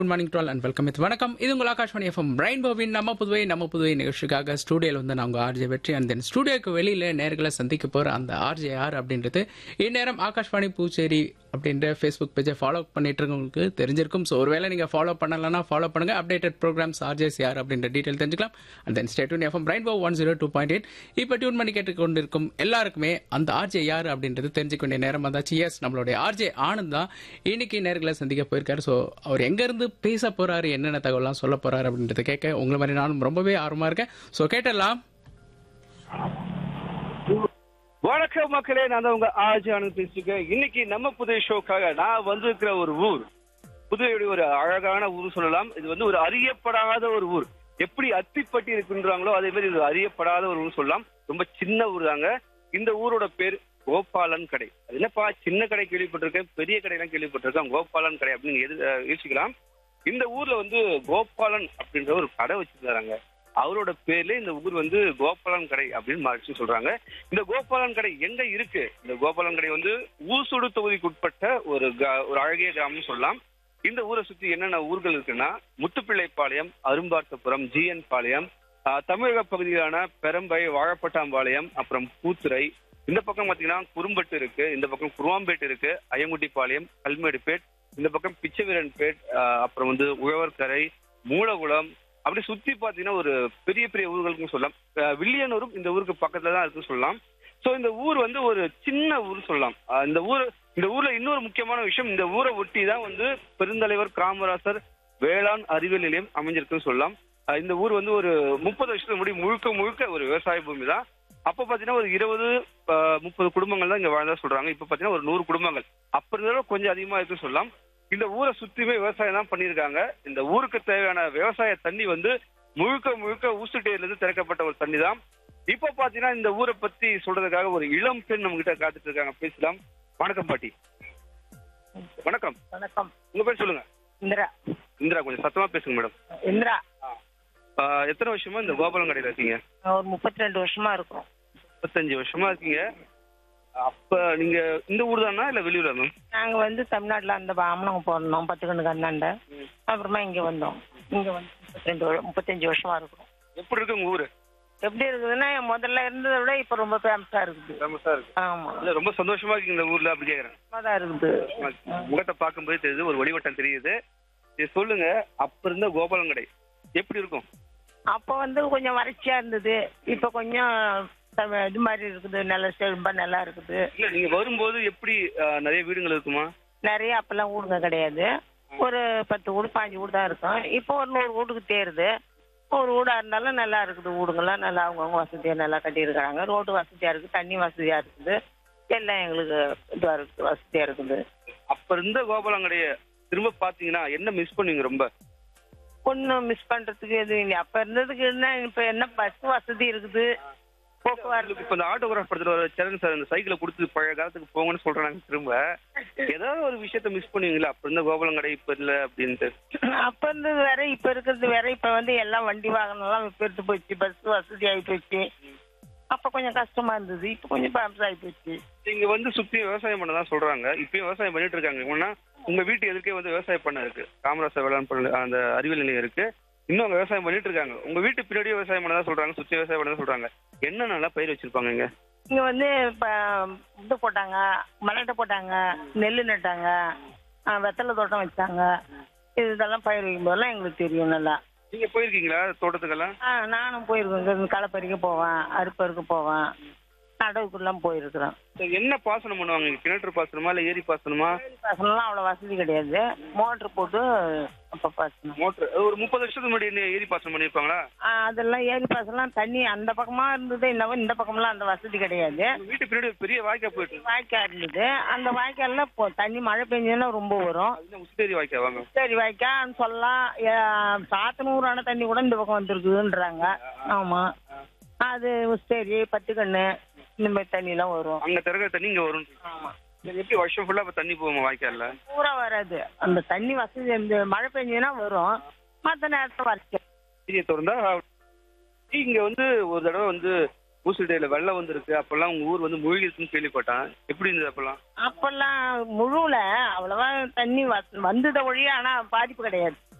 Good morning to all and welcome with வணக்கம் இது உங்கள் ஆகாஷ்வாணி எஃப்எம் பிரைன் போவின் நம்ம புதுவை நம்ம புதுவை நிகழ்ச்சிக்காக ஸ்டூடியோவில் வந்து நாங்கள் ஆர்ஜே வெற்றி அண்ட் தென் ஸ்டூடியோக்கு வெளியில் நேர்களை சந்திக்க போகிற அந்த ஆர்ஜே யார் அப்படின்றது இந்நேரம் ஆகாஷ்வாணி பூச்சேரி அப்படின்ற ஃபேஸ்புக் பேஜை ஃபாலோ பண்ணிட்டு இருக்கவங்களுக்கு தெரிஞ்சிருக்கும் ஸோ ஒருவேளை நீங்கள் ஃபாலோ பண்ணலன்னா ஃபாலோ பண்ணுங்க அப்டேட்டட் ப்ரோக்ராம்ஸ் ஆர்ஜேஸ் யார் அப்படின்ற டீட்டெயில் தெரிஞ்சுக்கலாம் அண்ட் தென் ஸ்டேட்யூன் எஃப்எம் பிரைன் போ one zero two point eight இப்போ டியூன் பண்ணி கேட்டுக்கொண்டிருக்கும் எல்லாருக்குமே அந்த ஆர்ஜே யார் அப்படின்றது தெரிஞ்சுக்க வேண்டிய நேரம் வந்தாச்சு எஸ் நம்மளுடைய ஆர்ஜே ஆனந்த் தான் இன்னைக்கு நேர்களை சந்திக்க போயிருக்காரு ஸோ அவர் எங்கேருந்து பேச போறாரு என்னென்ன தகவலாம் சொல்ல போறாரு அப்படின்றத கேட்க உங்களை மாதிரி நானும் ரொம்பவே ஆர்வமா இருக்கேன் ஸோ கேட்டலாம் வணக்கம் மக்களே நான் தான் உங்க ஆஜி ஆனந்த் பேசிருக்கேன் இன்னைக்கு நம்ம புதிய ஷோக்காக நான் வந்திருக்கிற ஒரு ஊர் புதுவையுடைய ஒரு அழகான ஊர் சொல்லலாம் இது வந்து ஒரு அறியப்படாத ஒரு ஊர் எப்படி அத்திப்பட்டி இருக்குன்றாங்களோ அதே மாதிரி இது அறியப்படாத ஒரு ஊர் சொல்லலாம் ரொம்ப சின்ன ஊர் தாங்க இந்த ஊரோட பேர் கோபாலன் கடை அது என்னப்பா சின்ன கடை கேள்விப்பட்டிருக்கேன் பெரிய கடையெல்லாம் கேள்விப்பட்டிருக்கேன் கோபாலன் கடை அப்படின்னு நீங்க எது அஹ், யோசிக்கலாம் இந்த ஊர்ல வந்து கோபாலன் அப்படின்ற ஒரு கடை வச்சிருக்காங்க அவரோட பேர்ல இந்த ஊர் வந்து கோபாலன் கடை அப்படின்னு மாற்றி சொல்றாங்க இந்த கோபாலன் கடை எங்க இருக்கு இந்த கோபாலன் கடை வந்து ஊசுடு தொகுதிக்கு உட்பட்ட ஒரு க- ஒரு அழகிய கிராமம்னு சொல்லலாம் இந்த ஊரை சுத்தி என்னென்ன ஊர்கள் இருக்குன்னா முத்துப்பிள்ளைப்பாளையம் அரும்பார்த்தபுரம் ஜிஎன் பாளையம் ஆஹ், தமிழக பகுதியிலான பெரம்பை வாழப்பட்டாம்பாளையம் அப்புறம் பூத்துறை இந்த பக்கம் பாத்தீங்கன்னா குறும்பட்டு இருக்கு இந்த பக்கம் குருவாம்பேட் இருக்கு அய்யங்குட்டிப்பாளையம் கல்மேடுபேட் இந்த பக்கம் பிச்சவீரன்பேட் ஆஹ், அப்புறம் வந்து உழவர்கரை மூலகுளம் அப்படி சுத்தி பாத்தீங்கன்னா ஒரு பெரிய பெரிய ஊர்களுக்கும் சொல்லலாம் அஹ் வில்லியனூரும் இந்த ஊருக்கு பக்கத்துல தான் இருக்குன்னு சொல்லலாம் சோ இந்த ஊர் வந்து ஒரு சின்ன ஊர் சொல்லலாம் அஹ் இந்த ஊர் இந்த ஊர்ல இன்னொரு முக்கியமான விஷயம் இந்த ஊரை ஒட்டி தான் வந்து பெருந்தலைவர் காமராசர் வேளாண் அறிவியல் நிலையம் அமைஞ்சிருக்குன்னு சொல்லலாம் அஹ் இந்த ஊர் வந்து ஒரு முப்பது வருஷத்துக்கு முன்னாடி முழுக்க முழுக்க ஒரு விவசாய பூமி தான் அப்ப பாத்தீங்கன்னா ஒரு இருபது முப்பது குடும்பங்கள் தான் இங்க வாழ்ந்தா சொல்றாங்க இப்ப பாத்தீங்கன்னா ஒரு நூறு குடும்பங்கள் அப்ப இருந்ததோட கொஞ்சம் அதிகமா இருக்குன்னு சொல்லலாம் இந்த ஊரை சுத்தியுமே விவசாயம் தான் பண்ணியிருக்காங்க இந்த ஊருக்கு தேவையான விவசாய தண்ணி வந்து முழுக்க முழுக்க ஊசுட்டேரியில இருந்து திறக்கப்பட்ட ஒரு தண்ணி தான் இப்ப பாத்தீங்கன்னா இந்த ஊரை பத்தி சொல்றதுக்காக ஒரு இளம் பெண் நம்ம கிட்ட காத்துட்டு இருக்காங்க பேசலாம் வணக்கம் பாட்டி வணக்கம் வணக்கம் உங்க பேர் சொல்லுங்க இந்திரா இந்திரா கொஞ்சம் சத்தமா பேசுங்க மேடம் இந்திரா ஆஹ் எத்தனை வருஷமா இந்த கோபாலம் கடையில இருக்கீங்க நான் ஒரு முப்பத்தி ரெண்டு வருஷமா இருக்கிறோம் முப்பத்தஞ்சு வருஷமா இருக்கீங்க அப்ப நீங்க இந்த ஊர் தானா இல்ல வெளியூரா மேம் நாங்க வந்து தமிழ்நாட்டுல அந்த பாமனங்க போனோம் பத்து கண்ணுக்கு அந்தாண்ட அப்புறமா இங்க வந்தோம் இங்க வந்து முப்பத்தி ரெண்டு முப்பத்தஞ்சு வருஷமா இருக்கிறோம் எப்படி இருக்கு உங்க ஊரு எப்படி இருக்குதுன்னா முதல்ல இருந்ததை விட இப்ப ரொம்ப ஃபேமஸா இருக்குது ஃபேமஸா இருக்கு ஆமா இல்ல ரொம்ப சந்தோஷமா இருக்கீங்க இந்த ஊர்ல அப்படி கேக்குறேன் தான் இருக்குது முகத்தை பார்க்கும்போது தெரியுது ஒரு வடிவட்டம் தெரியுது சரி சொல்லுங்க அப்ப இருந்த கோபாலம் கடை எப்படி இருக்கும் அப்ப வந்து கொஞ்சம் வறட்சியா இருந்தது இப்ப கொஞ்சம் த- இது மாதிரி இருக்குது நல்ல செழும்பா நல்லா இருக்குது இல்ல நீங்க வரும்போது எப்படி ஆஹ், நிறைய வீடுகள் இருக்குமா நிறைய அப்பெல்லாம் வீடுங்க கிடையாது ஒரு பத்து வீடு பாஞ்சு வீடு தான் இருக்கும் இப்போ ஒரு நூறு வீட்டுக்கு தேருது ஒரு வீடா இருந்தாலும் நல்லா இருக்குது வீடுங்கெல்லாம் நல்லா அவங்கவுங்க வசதியா நல்லா கட்டியிருக்கிறாங்க ரோடு வசதியா இருக்கு தண்ணி வசதியா இருக்குது எல்லாம் எங்களுக்கு இதுவா இருக்குது வசதியா இருக்குது அப்ப இருந்த கோபாலம் கடைய திரும்ப பாத்தீங்கன்னா என்ன மிஸ் பண்ணுவீங்க ரொம்ப ஒன்றும் மிஸ் பண்றதுக்கு எதுவும் இல்லை அப்ப இருந்ததுக்கு என்ன இப்ப என்ன பஸ் வசதி இருக்குது போக்குவரத்து இப்ப இந்த ஆட்டோகிராஃப் படத்துல வர சரண் சார் இந்த சைக்கிளை கொடுத்து பழைய காலத்துக்கு போங்கன்னு சொல்றாங்க திரும்ப ஏதாவது ஒரு விஷயத்த மிஸ் பண்ணுவீங்களா அப்ப இருந்த கோபாலம் கடை இப்ப இல்ல அப்படின்ட்டு அப்ப இருந்தது வேற இப்ப இருக்கிறது வேற இப்ப வந்து எல்லாம் வண்டி வாகனம் எல்லாம் பெருத்து போச்சு பஸ் வசதி ஆகி போச்சு அப்ப கொஞ்சம் கஷ்டமா இருந்தது இப்ப கொஞ்சம் பேம்ஸ் ஆகி போச்சு இங்க வந்து சுத்தி விவசாயம் பண்ணதான் சொல்றாங்க இப்பயும் விவசாயம் பண்ணிட்டு இருக்காங்க ஏன்னா உங்க வீட்டு எதிர்க்கே வந்து விவசாய பண்ண இருக்கு காமராசர் வேளாண் பண்ண அந்த அறிவியல் நிலையம் இருக்கு இன்னும் அங்க விவசாயம் பண்ணிட்டு இருக்காங்க உங்க வீட்டு பின்னாடியே விவசாயம் பண்ணதா சொல்றாங்க சுத்தி விவசாயம் பண்ணதா சொல்றாங்க என்ன நல்லா பயிர் வச்சிருப்பாங்க இங்க இங்க வந்து இப்ப இது போட்டாங்க மலட்டை போட்டாங்க நெல் நட்டாங்க ஆ, வெத்தலை தோட்டம் வச்சாங்க இது இதெல்லாம் பயிர் வைக்கும் போதெல்லாம் எங்களுக்கு தெரியும் நல்லா நீங்க போயிருக்கீங்களா தோட்டத்துக்கெல்லாம் ஆ நானும் போயிருக்கேன் இங்க களை பறிக்க போவேன் அறுப்பறுக்க போவேன் நடவுக்குலாம் போயிருக்கிறேன் சரி, என்ன பாசனம் பண்ணுவாங்க இங்க கிணற்று பாசனமா இல்ல ஏரி பாசனமா பசங்களாம் அவ்வளோ வசதி கிடையாது மோட்ரு போட்டு அப்போ பாசனம் மோட்டர் ஒரு முப்பது வருஷத்துக்கு முன்னாடி என்ன ஏரி பாசனம் பண்ணிருப்பாங்களா ஆ, அதெல்லாம் ஏரி பாசனம் தண்ணி அந்த பக்கமா இருந்தது என்னவோ இந்த பக்கம்லாம் அந்த வசதி கிடையாது உங்க வீட்டு பின்னாடி ஒரு பெரிய வாய்க்கா போயிட்டு இருக்கு. வாய்க்கால் இருந்தது அந்த வாய்க்கால்ல இப்போ தண்ணி மழை பெஞ்சதுன்னா ரொம்ப வரும் அது என்ன உசுத்தேரி வாய்க்கா வாங்க சரி வாய்க்கான்னு சொல்லலாம் ஏ, சாத்தனூரான தண்ணி கூட இந்த பக்கம் வந்திருக்குதுன்றாங்க ஆமா அது சரி பத்து கண்ணு இந்த மாதிரி தண்ணிலாம் வரும் அங்க திறக்கிற தண்ணி இங்க வரும் ஆமா சரி, எப்படி வருஷம் ஃபுல்லா இப்ப தண்ணி போகுமா வாய்க்கால்ல பூரா வராது அந்த தண்ணி வசதி இந்த மழை பெஞ்சதுன்னா வரும் மற்ற நேரத்தில் வறட்சி ஏரியை திறந்தா இங்க வந்து ஒரு தடவை வந்து ஊசுடையில வெள்ளம் வந்திருக்கு அப்பெல்லாம் உங்க ஊர் வந்து மூழ்கி இருக்குன்னு கேள்விப்பட்டேன் எப்படி இருந்தது அப்பெல்லாம் அப்பெல்லாம் முழுல அவ்வளவா தண்ணி வ- வந்தத ஒழிய ஆனா பாதிப்பு கிடையாது